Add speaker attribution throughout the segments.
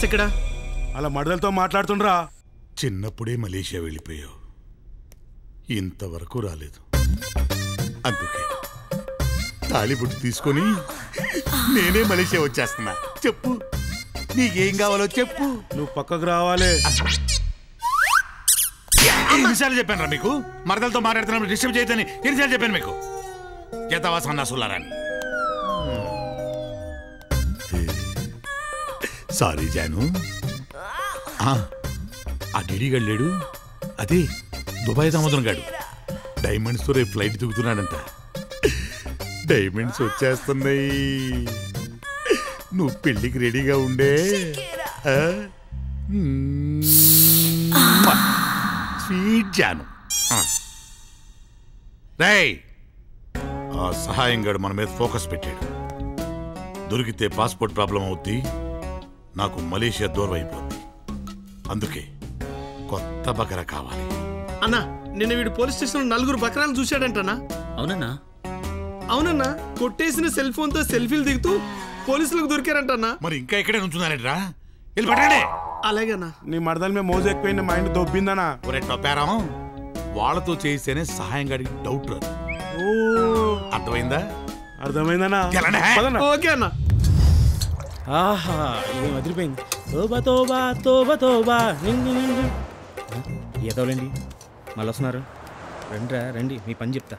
Speaker 1: ఇక్కడ
Speaker 2: అలా మడదలతో మాట్లాడుతుండ్రా
Speaker 3: చిన్నప్పుడే మలేషియా వెళ్ళిపోయావు ఇంతవరకు రాలేదు అందుకే తాళిబుట్టు తీసుకొని నేనే మలేషియా వచ్చేస్తున్నా చెప్పు నీకేం కావాలో చెప్పు
Speaker 2: నువ్వు పక్కకు రావాలి
Speaker 3: ఎన్నిసార్లు చెప్పాను రా మీకు మరదలతో మాట్లాడుతున్నప్పుడు డిస్టర్బ్ చేయదని ఎన్నిసార్లు చెప్పాను మీకు చేతవా సన్నాసులారని సారీ జాను ఆ, ఆ డిడిగాడు లేడు అదే దుబాయ్ దామోదరం గాడు డైమండ్స్ తో రేపు ఫ్లైట్ దిగుతున్నాడంట డైమండ్స్ వచ్చేస్తున్నాయి నువ్వు పెళ్లికి రెడీగా ఉండే ఆ? మ్మ్. స్వీట్ జాను ఆ. రేయ్ ఆ సహాయం గడు మన మీద ఫోకస్ పెట్టాడు దొరికితే పాస్పోర్ట్ ప్రాబ్లం అవుద్ది నాకు మలేషియా దూరం అయిపోద్ది అందుకే కొత్త బకర కావాలి
Speaker 1: అన్న నిన్న వీడు పోలీస్ స్టేషన్ నలుగురు బకరాలు చూశాడంటనా
Speaker 4: అవునన్నా
Speaker 1: అవునన్నా కొట్టేసిన సెల్ ఫోన్ తో సెల్ఫీలు దిగుతూ పోలీసులకు దొరికారంటన్నా
Speaker 3: మరి ఇంకా ఇక్కడే నుంచున్నారంట్రా వెళ్ళి పట్టండి
Speaker 1: అలాగేనా
Speaker 2: నీ మడదల మీద మోజు ఎక్కువైంది మైండ్ దొబ్బిందనా
Speaker 3: ఒరే టొప్పారం వాళ్ళతో చేస్తేనే సహాయం గడికి డౌట్ రాదు
Speaker 2: ఓ
Speaker 3: అర్థమైందా
Speaker 2: అర్థమైందనా
Speaker 3: ఎలానే?
Speaker 2: పదన్నా.
Speaker 1: ఓకే అన్న
Speaker 5: ఆహా ఏం అదిరిపోయింది తోబా తోబా తోబా తోబా నిండు నిండు ఏదోలేండి మళ్ళీ వస్తున్నారు రండిరా రండి మీ పని చెప్తా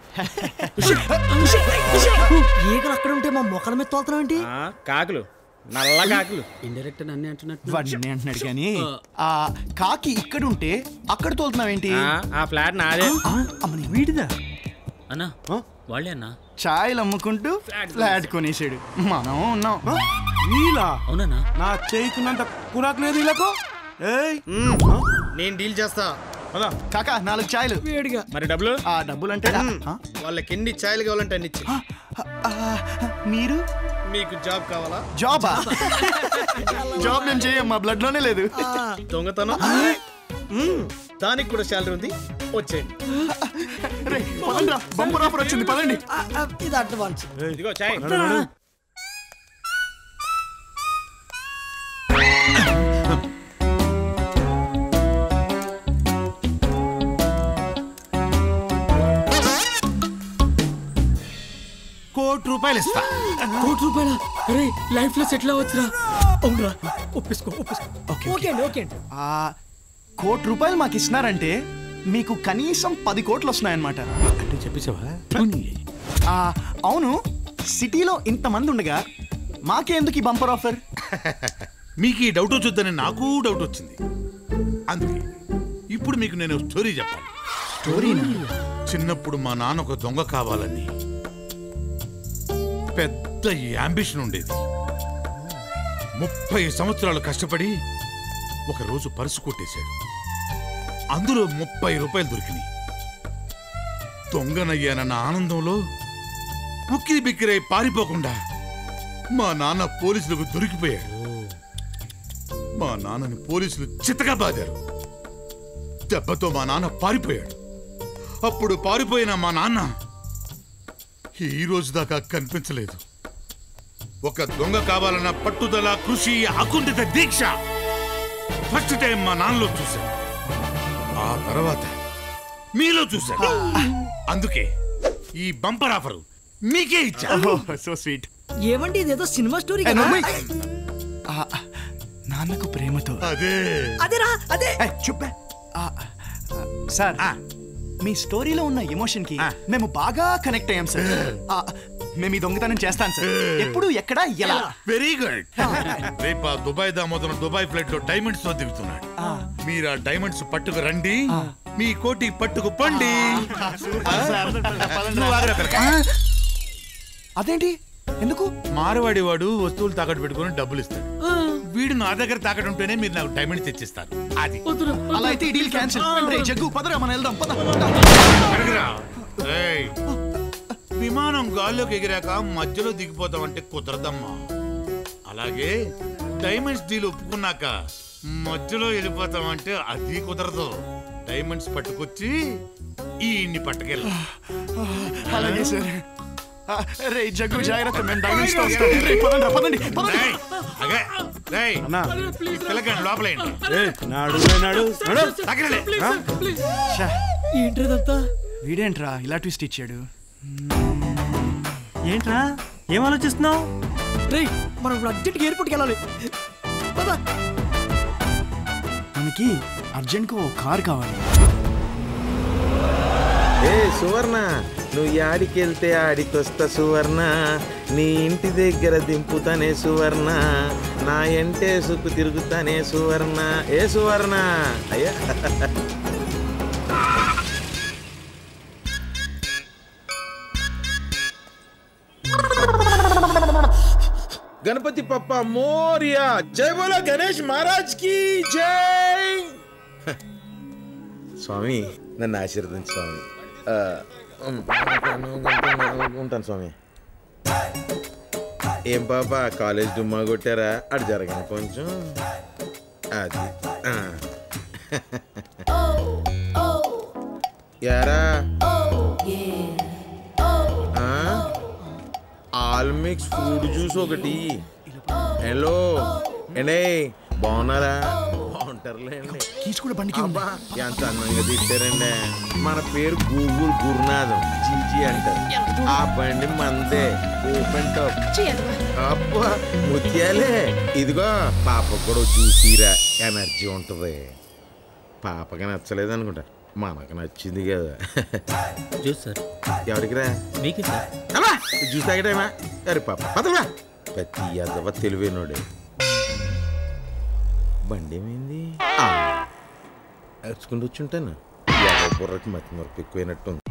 Speaker 6: ఈగలు అక్కడ ఉంటే మా మొక్కల మీద తోలుతున్నాం ఏంటి
Speaker 5: ఆ, కాకులు నల్ల కాకులు
Speaker 4: ఇండైరెక్ట్ అన్ని అంటున్నట్టు
Speaker 7: వాడిని అంటున్నాడు కానీ ఆ కాకి ఇక్కడ ఉంటే అక్కడ తోలుతున్నావేంటి
Speaker 5: ఆ, ఆ ఫ్లాట్ నాదే
Speaker 7: ఆ, అమ్మని వీడిదా
Speaker 4: అన్నా వాళ్ళే అన్నా
Speaker 7: ఛాయలు అమ్ముకుంటూ ఫ్లాట్ కొనేసాడు మనం ఉన్నాం
Speaker 2: వీలా
Speaker 4: అవునన్నా
Speaker 2: నా చేయికున్నంత కురాకు లేదు వీళ్ళకు ఏయ్
Speaker 1: నేను డీల్ చేస్తా
Speaker 2: పద.
Speaker 7: కాకా నాలుగు ఛాయలు
Speaker 1: వేడిగా
Speaker 5: మరి డబ్బులు
Speaker 7: ఆ డబ్బులు అంటే ఆ,
Speaker 1: వాళ్ళకి ఎన్ని ఛాయలు కావాలంటే అన్ని ఇచ్చి
Speaker 7: ఆ, మీరు
Speaker 1: మీకు జాబ్ కావాలా
Speaker 7: జాబా జాబ్ మేము చేయం మా బ్లడ్ లోనే లేదు
Speaker 1: దొంగతనం మ్మ్. దానికి కూడా శాలరీ ఉంది వచ్చేయండి
Speaker 7: రే, పదండ్రా, బంపర్ ఆఫర్ వచ్చింది పదండి
Speaker 6: ఇది అడ్వాన్స్
Speaker 5: ఇదిగో చాయ్
Speaker 2: నడు, నడు.
Speaker 3: కోటి రూపాయలు ఇస్తా
Speaker 4: కోటి రూపాయల అరే లైఫ్ లో సెటిల్ అవ్వచ్చురా అవునరా ఒప్పించుకో ఒప్పించుకో
Speaker 6: ఓకే అండి ఓకే అండి
Speaker 7: ఆ, కోటి రూపాయలు మాకు ఇస్తున్నారంటే మీకు కనీసం పది కోట్లు వస్తున్నాయన్నమాట
Speaker 3: అంటే చెప్పేసావా
Speaker 7: ఆ, అవును సిటీలో ఇంతమంది ఉండగా మాకెందుకు ఈ బంపర్ ఆఫర్
Speaker 3: మీకు ఈ డౌట్ వచ్చొద్దని నాకు డౌట్ వచ్చింది అందుకే ఇప్పుడు మీకు నేను స్టోరీ చెప్పాలి
Speaker 7: స్టోరీనా
Speaker 3: చిన్నప్పుడు మా నాన్న ఒక దొంగ కావాలని పెద్ద యాంబిషన్ ఉండేది ముప్పై సంవత్సరాలు కష్టపడి ఒక రోజు పర్సు కొట్టేశాడు అందులో ముప్పై రూపాయలు దొరికినాయి దొంగనయ్యానన్న ఆనందంలో ఉక్కిరి బిక్కిరై పారిపోకుండా మా నాన్న పోలీసులకు దొరికిపోయాడు మా నాన్నని పోలీసులు చిత్తగా బాదారు దెబ్బతో మా నాన్న పారిపోయాడు అప్పుడు పారిపోయిన మా నాన్న ఈ రోజు దాకా కనిపించలేదు ఒక దొంగ కావాలన్న పట్టుదల కృషి అకుంఠిత దీక్ష ఫస్ట్ టైం మా నాన్నలో చూశాను ఆ తర్వాత మీలో చూశాను అందుకే ఈ బంపర్ ఆఫర్ మీకే ఇచ్చా
Speaker 7: సో స్వీట్
Speaker 6: ఏమండి ఇదేదో సినిమా స్టోరీ కదా
Speaker 7: నాన్నకు ప్రేమతో
Speaker 3: అదే
Speaker 6: అదేరా అదే
Speaker 7: ఏయ్, చుప్పే ఆ, ఆ, సార్
Speaker 3: ఆ.
Speaker 7: మీ స్టోరీలో ఉన్న ఎమోషన్ కి
Speaker 3: ఆ.
Speaker 7: మేము బాగా కనెక్ట్ అయ్యాం సార్ ఆ, మేము ఈ దొంగతనం చేస్తాను సార్ ఎప్పుడు ఎక్కడ ఎలా
Speaker 3: వెరీ గుడ్ రేపు ఆ దుబాయ్ దామోదరం దుబాయ్ ఫ్లైట్ లో డైమండ్స్ తో దిగుతున్నాడు మీరు ఆ డైమండ్స్ పట్టుకు రండి మీ కోటి పట్టుకు పండి నువ్వు ఆగురా పిల్లకా.
Speaker 7: అదేంటి ఎందుకు
Speaker 3: మారవాడి వాడు వస్తువులు తాకట్టు పెట్టుకొని డబ్బులు ఇస్తాడు వీడు నా దగ్గర తాకట్టు ఉంటేనే మీరు నాకు డైమండ్ తెచ్చిస్తారు అది
Speaker 7: అలా అయితే ఈ డీల్ క్యాన్సిల్ రే జగ్గు పదరా మనం వెళ్దాం పద
Speaker 3: అడగరా. ఏయ్, విమానం గాల్లోకి ఎగిరాక మధ్యలో దిగిపోతామంటే కుదరదమ్మా అలాగే డైమండ్స్ డీల్ ఒప్పుకున్నాక మధ్యలో వెళ్ళిపోతామంటే అది కుదరదు డైమండ్స్ పట్టుకొచ్చి ఈ పట్టుకెళ్ళ
Speaker 7: అలాగే సార్ ఆ, రే జగ్గు జాగ్రత్త మేము డైనింగ్స్ లో వస్తాం రే, పదండి రా, పదండి పదండి
Speaker 3: రేయ్, అగే, రేయ్,
Speaker 5: అన్నా
Speaker 3: పిల్లకండి లోపలేయండి
Speaker 5: ఏయ్, నాడు నాడు నాడు
Speaker 3: దగ్గరలే.
Speaker 7: ఛా,
Speaker 6: ఏంటిదంతా
Speaker 7: వీడేంట్రా ఇలా ట్విస్ట్ ఇచ్చాడు
Speaker 2: ఏంట్రా ఏం ఆలోచిస్తున్నావు
Speaker 6: రేయ్ మనం ఇప్పుడు అర్జెంట్గా ఎయిర్పోర్ట్కి వెళ్ళాలి పద
Speaker 7: మనకి అర్జెంట్గా ఓ కార్ కావాలి
Speaker 8: ఏ సువర్ణ నువ్వు యాడికి వెళ్తే ఆడికొస్తా సువర్ణ నీ ఇంటి దగ్గర దింపుతానే సువర్ణ నా ఎంటే సుక్కు తిరుగుతానే సువర్ణ ఏ సువర్ణ అయ్యా గణపతి పప్ప మోరియా జై బోలో గణేష్ మహారాజ్ కి జై స్వామి నన్ను ఆశీర్వదించు స్వామి ఆ, ఉమ్, ఉంటాను, ఉంటాను స్వామి ఏం పాప కాలేజ్ డుమ్మా కొట్టారా అటు జరగను కొంచెం అది ఆ. యారా ఆ? ఆల్ మిక్స్ ఫ్రూట్ జ్యూస్ ఒకటి హలో ఏండే బాగున్నారా బాగుంటారులేండి
Speaker 7: కీస్ కూడా బండికి ఉంది
Speaker 8: అబ్బా ఎంత అందంగా తిట్టారండి మన పేరు గూగుల్ గురునాథం జీజీ అంటారు ఆ బండి మందే ఓపెన్ టాప్ అబ్బా ముత్యాలే ఇదిగో పాపకు కూడా చూసిరా ఎనర్జీ ఉంటది పాపకి నచ్చలేదు అనుకుంటా మనకు నచ్చింది కదా
Speaker 5: జ్యూస్ సార్
Speaker 8: ఎవరికి రా
Speaker 5: మీకే సార్
Speaker 8: అమ్మా జ్యూస్ తాగడేమా అరే పాప పదవా ప్రతి అదవ తెలివైనోడే బండి ఏమైంది నేర్చుకుంటూ వచ్చుంటాను యాభై బుర్రకి మతి మరపు ఎక్కువైనట్టుంది